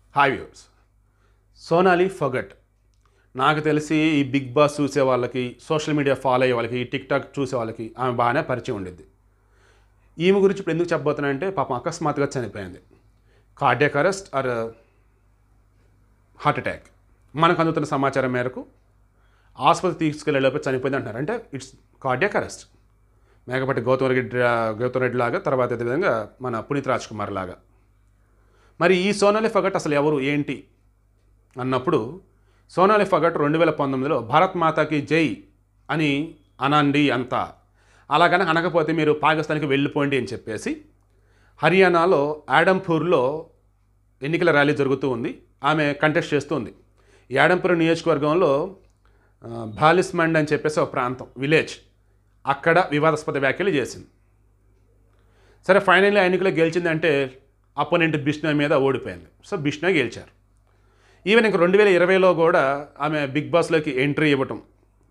hi viewers Sonali ఫగట్ నాకు తెలిసి ఈ బిగ్ బాస్ చూసే వాళ్ళకి సోషల్ మీడియా ఫాలో అయ్యే వాళ్ళకి టిక్ టాక్ చూసే వాళ్ళకి ఆమె బాగానే పరిచయం ఉండిద్ది ఈమె గురించి ఇప్పుడు ఎందుకు చెప్పబోతున్నానంటే పాపం అకస్మాత్తుగా చనిపోయింది cardiac arrest or heart attack మనకు అందుతున్న సమాచారం మేరకు ఆసుపత్రి తీసుకెళ్లేలోపు చనిపోయింది అంటున్నారు అంటే it's cardiac arrest Mekapati Goutham Reddy Goutham Reddy లాగా తర్వాత అదేవిధంగా మన పునీత్ రాజ్ కుమార్ లాగా మరి ఈ సోనాలి ఫగట్ అసలు ఎవరు ఏంటి అన్నప్పుడు సోనాలి ఫగట్ రెండు వేల పంతొమ్మిదిలో భారత్ మాతాకి జై అని అనండి అంతా అలాగని అనకపోతే మీరు పాకిస్తాన్కి వెళ్ళిపోండి అని చెప్పేసి హర్యానాలో ఆడంపూర్లో ఎన్నికల ర్యాలీ జరుగుతూ ఉంది ఆమె కంటెస్ట్ చేస్తుంది ఈ ఆడంపూర్ నియోజకవర్గంలో ఆ, బాలిస్మండ్ అని చెప్పేసి ఒక ప్రాంతం విలేజ్ అక్కడ వివాదాస్పద వ్యాఖ్యలు చేసింది సరే ఫైనల్లీ ఎన్నికలో గెలిచిందంటే అపోనెంట్ బిష్ణు మీద ఓడిపోయింది సో బిష్ణు గెలిచారు ఈవెన్ ఇంక రెండు వేల ఇరవైలో కూడా ఆమె బిగ్ బాస్లోకి ఎంట్రీ ఇవ్వటం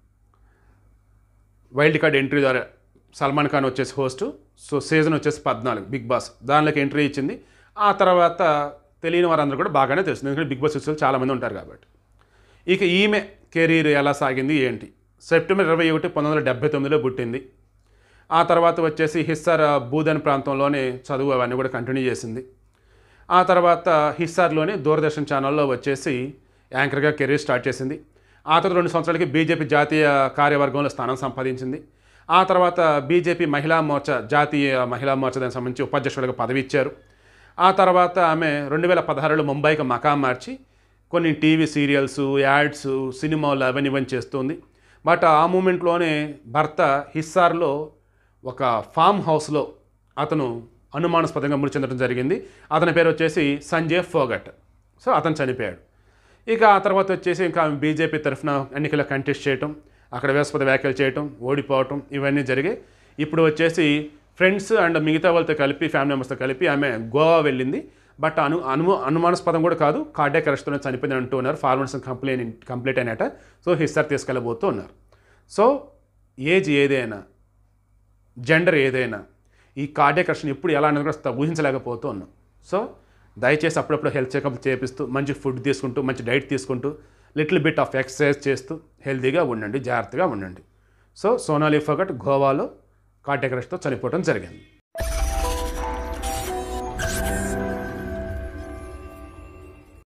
వైల్డ్ కార్డ్ ఎంట్రీ ద్వారా సల్మాన్ ఖాన్ వచ్చేసి హోస్ట్ సో సీజన్ వచ్చేసి పద్నాలుగు బిగ్ బాస్ దానిలోకి ఎంట్రీ ఇచ్చింది ఆ తర్వాత తెలియని వారందరూ కూడా బాగానే తెలుస్తుంది ఎందుకంటే బిగ్ బాస్ చూసే చాలామంది ఉంటారు కాబట్టి ఇక ఈమె కెరీర్ ఎలా సాగింది ఏంటి సెప్టెంబర్ ఇరవై ఒకటి పంతొమ్మిది వందల డెబ్బై తొమ్మిదిలో పుట్టింది ఆ తర్వాత వచ్చేసి హిస్సార్ బూదన్ ప్రాంతంలోనే చదువు అవన్నీ కూడా కంటిన్యూ చేసింది ఆ తర్వాత హిస్సార్లోని దూరదర్శన్ ఛానల్లో వచ్చేసి యాంకర్గా కెరీర్ స్టార్ట్ చేసింది ఆ తర్వాత రెండు సంవత్సరాలకి బీజేపీ జాతీయ కార్యవర్గంలో స్థానం సంపాదించింది ఆ తర్వాత బీజేపీ మహిళా మోర్చా జాతీయ మహిళా మోర్చా దానికి సంబంధించి ఉపాధ్యక్షుడిగా పదవి ఇచ్చారు ఆ తర్వాత ఆమె రెండు వేల పదహారులో ముంబైకి మకాం మార్చి కొన్ని టీవీ సీరియల్స్ యాడ్స్ సినిమాలు అవన్నీ ఇవన్నీ చేస్తుంది బట్ ఆ మూమెంట్లోనే భర్త హిస్సార్లో ఒక ఫామ్ హౌస్లో అతను అనుమానాస్పదంగా మృతి చెందడం జరిగింది అతని పేరు వచ్చేసి సంజయ్ ఫోగట్ సో అతను చనిపోయాడు ఇక ఆ తర్వాత వచ్చేసి ఇంకా బీజేపీ తరఫున ఎన్నికల కంటెస్ట్ చేయటం అక్కడ వివాదాస్పద వ్యాఖ్యలు చేయటం ఓడిపోవటం ఇవన్నీ జరిగాయి ఇప్పుడు వచ్చేసి ఫ్రెండ్స్ అండ్ మిగతా వాళ్ళతో కలిపి ఫ్యామిలీ మెంబర్స్తో కలిపి ఆమె గోవా వెళ్ళింది బట్ అను అను అనుమానాస్పదం కూడా కాదు కార్డియాక్ అరెస్ట్తో చనిపోయింది అంటూ ఉన్నారు ఫార్మర్స్ కంప్లైంట్ కంప్లీట్ అయినట సో హిస్సార్ తీసుకెళ్ళబోతూ ఉన్నారు సో ఏజ్ ఏదైనా జెండర్ ఏదైనా ఈ కార్డియాక్ అరెస్ట్ ఎప్పుడు ఎలా అనేది కూడా ఊహించలేకపోతూ ఉన్నాం సో దయచేసి అప్పుడప్పుడు హెల్త్ చెకప్ చేపిస్తూ మంచి ఫుడ్ తీసుకుంటూ మంచి డైట్ తీసుకుంటూ లిటిల్ బిట్ ఆఫ్ ఎక్సర్సైజ్ చేస్తూ హెల్తీగా ఉండండి జాగ్రత్తగా ఉండండి సో సోనాలి ఫగట్ గోవాలో కార్డియాక్ అరెస్ట్తో చనిపోవడం జరిగింది